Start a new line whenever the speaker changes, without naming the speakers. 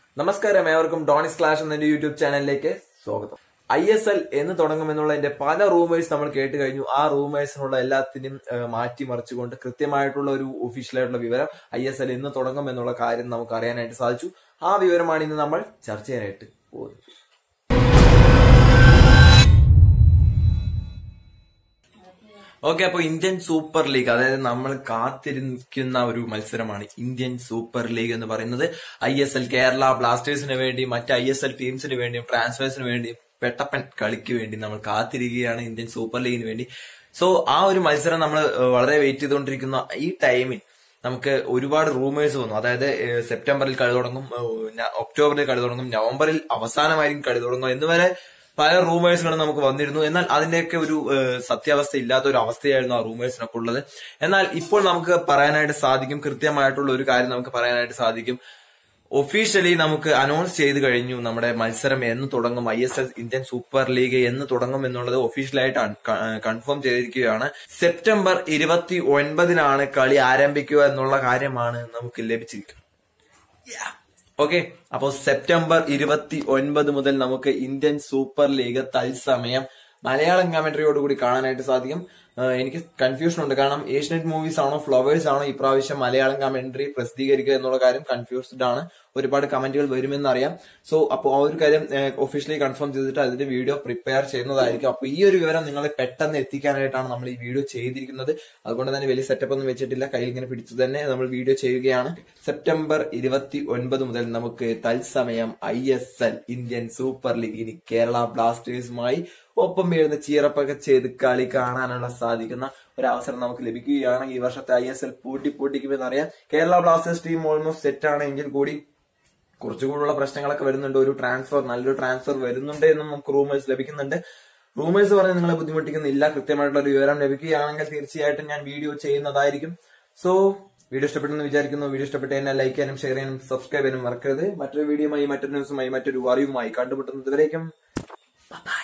നമസ്കാരം ഏവർക്കും ഡോണിസ് ക്ലാഷ് എന്ന യൂട്യൂബ് ചാനലിലേക്ക് സ്വാഗതം ഐ എസ് എൽ എന്ന് തുടങ്ങുമെന്നുള്ളതിന്റെ പല റൂമേഴ്സ് നമ്മൾ കേട്ട് കഴിഞ്ഞു ആ റൂമേഴ്സിനുള്ള എല്ലാത്തിനും ഏഹ്, മാറ്റിമറിച്ചുകൊണ്ട് കൃത്യമായിട്ടുള്ള ഒരു ഒഫീഷ്യലായിട്ടുള്ള വിവരം ഐ എസ് എൽ എന്ന് തുടങ്ങും എന്നുള്ള കാര്യം നമുക്ക് അറിയാനായിട്ട് സാധിച്ചു ആ വിവരമാണ് ഇന്ന് നമ്മൾ ചർച്ച ചെയ്യാനായിട്ട് പോകുന്നത് ഓക്കെ അപ്പൊ ഇന്ത്യൻ സൂപ്പർ ലീഗ് അതായത് നമ്മൾ കാത്തിരിക്കുന്ന ഒരു മത്സരമാണ് ഇന്ത്യൻ സൂപ്പർ ലീഗ് എന്ന് പറയുന്നത് ഐ എസ് എൽ കേരള ബ്ലാസ്റ്റേഴ്സിന് വേണ്ടി മറ്റ് ഐ എസ് എൽ ടീംസിന് വേണ്ടിയും ട്രാൻസ്ഫേഴ്സിന് വേണ്ടിയും പെട്ടപ്പൻ കളിക്ക് വേണ്ടി നമ്മൾ കാത്തിരിക്കുകയാണ് ഇന്ത്യൻ സൂപ്പർ ലീഗിന് വേണ്ടി സോ ആ ഒരു മത്സരം നമ്മൾ വളരെ വെയിറ്റ് ചെയ്തുകൊണ്ടിരിക്കുന്ന ഈ ടൈമിൽ നമുക്ക് ഒരുപാട് റൂമേഴ്സ് വന്നു അതായത് ഏഹ്, സെപ്റ്റംബറിൽ കളി തുടങ്ങും ഏഹ്, ന- ഒക്ടോബറിൽ കളി തുടങ്ങും നവംബറിൽ അവസാനമായിരിക്കും കളി തുടങ്ങും എന്നുവരെ പല റൂമേഴ്സുകളും നമുക്ക് വന്നിരുന്നു എന്നാൽ അതിന്റെയൊക്കെ ഒരു ഏഹ്, സത്യാവസ്ഥ ഇല്ലാത്ത ഒരു അവസ്ഥയായിരുന്നു ആ റൂമേഴ്സിനൊക്കെ ഉള്ളത് എന്നാൽ ഇപ്പോൾ നമുക്ക് പറയാനായിട്ട് സാധിക്കും കൃത്യമായിട്ടുള്ള ഒരു കാര്യം നമുക്ക് പറയാനായിട്ട് സാധിക്കും ഒഫീഷ്യലി നമുക്ക് അനൗൺസ് ചെയ്ത് കഴിഞ്ഞു നമ്മുടെ മത്സരം എന്ന് തുടങ്ങും I S L Indian super league എന്ന് തുടങ്ങും എന്നുള്ളത് ഒഫീഷ്യലായിട്ട് കൺഫേം ചെയ്തിരിക്കുകയാണ് സെപ്റ്റംബർ ഇരുപത്തി ഒൻപതിനാണ് കളി ആരംഭിക്കുക എന്നുള്ള കാര്യമാണ് നമുക്ക് ലഭിച്ചിരിക്കുന്നത് ഓക്കെ അപ്പോ സെപ്റ്റംബർ ഇരുപത്തി ഒൻപത് മുതൽ നമുക്ക് ഇന്ത്യൻ സൂപ്പർ ലീഗ് തത്സമയം മലയാളം കമന്ററിയോടുകൂടി കാണാനായിട്ട് സാധിക്കും ആഹ് എനിക്ക് കൺഫ്യൂഷൻ ഉണ്ട് കാരണം ഏഷ്യനെറ്റ് മൂവീസ് ആണോ ഫ്ലവേഴ്സ് ആണോ ഇപ്രാവശ്യം മലയാളം കമന്ററി പ്രസിദ്ധീകരിക്കുക എന്നുള്ള കാര്യം കൺഫ്യൂസ്ഡ് ആണ് ഒരുപാട് കമന്റുകൾ വരുമെന്ന് അറിയാം സോ അപ്പോൾ ആ ഒരു കാര്യം ഒഫീഷ്യലി കൺഫേം ചെയ്തിട്ട് അതിന്റെ വീഡിയോ പ്രിപ്പയർ ചെയ്യുന്നതായിരിക്കും അപ്പൊ ഈ ഒരു വിവരം നിങ്ങളെ പെട്ടെന്ന് എത്തിക്കാനായിട്ടാണ് നമ്മൾ ഈ വീഡിയോ ചെയ്തിരിക്കുന്നത് അതുകൊണ്ട് തന്നെ വലിയ സെറ്റപ്പ് ഒന്നും വെച്ചിട്ടില്ല കയ്യിൽ ഇങ്ങനെ പിടിച്ചു തന്നെ നമ്മൾ വീഡിയോ ചെയ്യുകയാണ് സെപ്റ്റംബർ ഇരുപത്തി ഒൻപത് മുതൽ നമുക്ക് തത്സമയം I S L Indian super league ഇനി കേരള ബ്ലാസ്റ്റേഴ്സുമായി ഒപ്പം വീഴുന്ന ചീറപ്പൊക്കെ ചെയ്ത് കളി കാണാനുള്ള സാധിക്കുന്ന ഒരു അവസരം നമുക്ക് ലഭിക്കുകയാണ് ഈ വർഷത്തെ ഐ എസ് എൽ പൂട്ടി പൂട്ടിക്കുമെന്ന് അറിയാം Kerala Blasters team almost set ആണെങ്കിൽ കൂടി കുറച്ചുകൂടുള്ള പ്രശ്നങ്ങളൊക്കെ വരുന്നുണ്ട് ഒരു ട്രാൻസ്ഫർ നല്ലൊരു ട്രാൻസ്ഫർ വരുന്നുണ്ട് എന്നും നമുക്ക് റൂമേഴ്സ് ലഭിക്കുന്നുണ്ട് റൂമേഴ്സ് പറഞ്ഞ് നിങ്ങളെ ബുദ്ധിമുട്ടിക്കുന്നില്ല കൃത്യമായിട്ടുള്ള ഒരു വിവരം ലഭിക്കുകയാണെങ്കിൽ തീർച്ചയായിട്ടും ഞാൻ വീഡിയോ ചെയ്യുന്നതായിരിക്കും സോ വീഡിയോ ഇഷ്ടപ്പെട്ടെന്ന് വിചാരിക്കുന്നു വീഡിയോ ഇഷ്ടപ്പെട്ട് എന്നെ ലൈക്ക് ചെയ്യാനും ഷെയർ ചെയ്യാനും സബ്സ്ക്രൈബ് ചെയ്യാനും മറക്കരുത് മറ്റൊരു വീഡിയോയുമായി മറ്റൊരു ന്യൂസുമായി മറ്റൊരു അറിവുമായി കണ്ടുമുട്ടുന്നത് വരേക്കും ബൈ